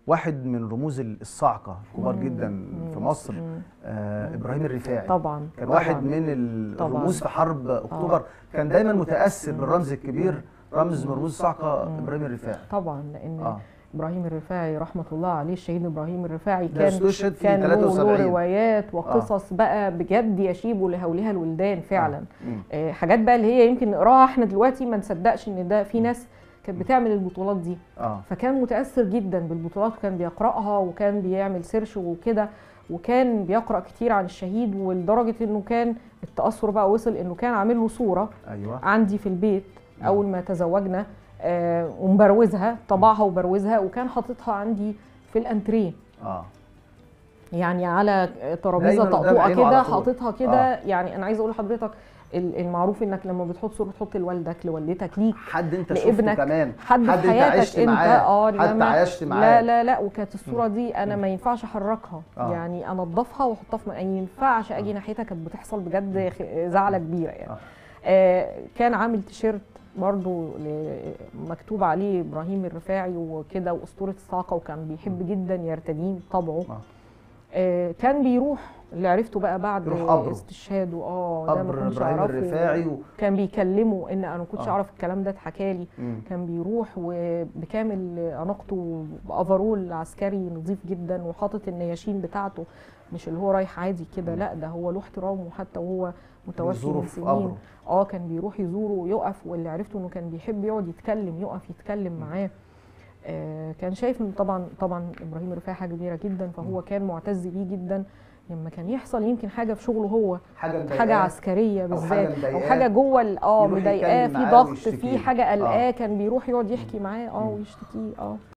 واحد من رموز الصاعقه الكبار مم. جدا مم. في مصر مم. آه ابراهيم الرفاعي طبعا كان طبعاً. واحد من الرموز طبعاً. في حرب اكتوبر كان دايما متاثر مم. بالرمز الكبير رمز من رموز الصاعقه مم. ابراهيم الرفاعي طبعا لان اه ابراهيم الرفاعي رحمه الله عليه الشهيد ابراهيم الرفاعي ده كان استشهد في كان له- له 73 روايات وقصص بقى بجد يشيب لهولها الولدان فعلا مم. آه، حاجات بقى اللي هي يمكن نقراها احنا دلوقتي ما نصدقش ان ده في ناس كانت بتعمل البطولات دي اه فكان متاثر جدا بالبطولات وكان بيقراها وكان بيعمل سيرش وكده وكان بيقرا كتير عن الشهيد ولدرجه انه كان التاثر بقى وصل انه كان عامل له صوره ايوه عندي في البيت مم. اول ما تزوجنا آه، ومبروزها طبعها وبروزها وكان حاططها عندي في الانتريه اه يعني على ترابيزه دايماً قدام طقطوقه عينه على كده طول. حاططها كده يعني انا عايزه اقول لحضرتك ال- المعروف انك لما بتحط صوره تحط لوالدك لوالدتك ليك حد انت شفته لابنك كمان حد, حد في انت حياتك عشت انت معاه اه حد إنما عايشت معاه لا لا لا وكانت الصوره دي انا مم. ما ينفعش احركها آه. يعني انضفها واحطها في ما ينفعش اجي ناحيتها كانت بتحصل بجد خ- زعله كبيره يعني آه. آه كان عامل تيشيرت برضو ل- مكتوب عليه ابراهيم الرفاعي وكده واسطوره الصاقه وكان بيحب جدا يرتديه طبعه آه. آه كان بيروح اللي عرفته بقى بعد يروح قبره. استشهاده اه ده ما قبر كنتش ابراهيم اعرفه الرفاعي و... كان بيكلمه ان انا ما كنتش آه. اعرف الكلام ده اتحكى لي مم. كان بيروح وبكامل اناقته بافرول عسكري نظيف جدا وحاطط النياشين بتاعته مش اللي هو رايح عادي كده لا ده هو له احترامه حتى وهو متوفي بيزوره من في سنين قبره اه كان بيروح يزوره ويقف واللي عرفته انه كان بيحب يقعد يتكلم يقف يتكلم معاه آه كان شايف انه طبعا طبعا ابراهيم الرفاعي حاجه كبيره جدا فهو كان معتز بيه جدا لما كان يحصل يمكن حاجه في شغله هو حاجه مضايقاه حاجه عسكريه أو حاجة بالذات او مضايقاه. حاجه جوه ال- اه يروح مضايقاه يتكلم في معاه ضغط ويشتكي في له. حاجه آه. قلقاه كان بيروح يقعد يحكي معاه اه مم. ويشتكيه اه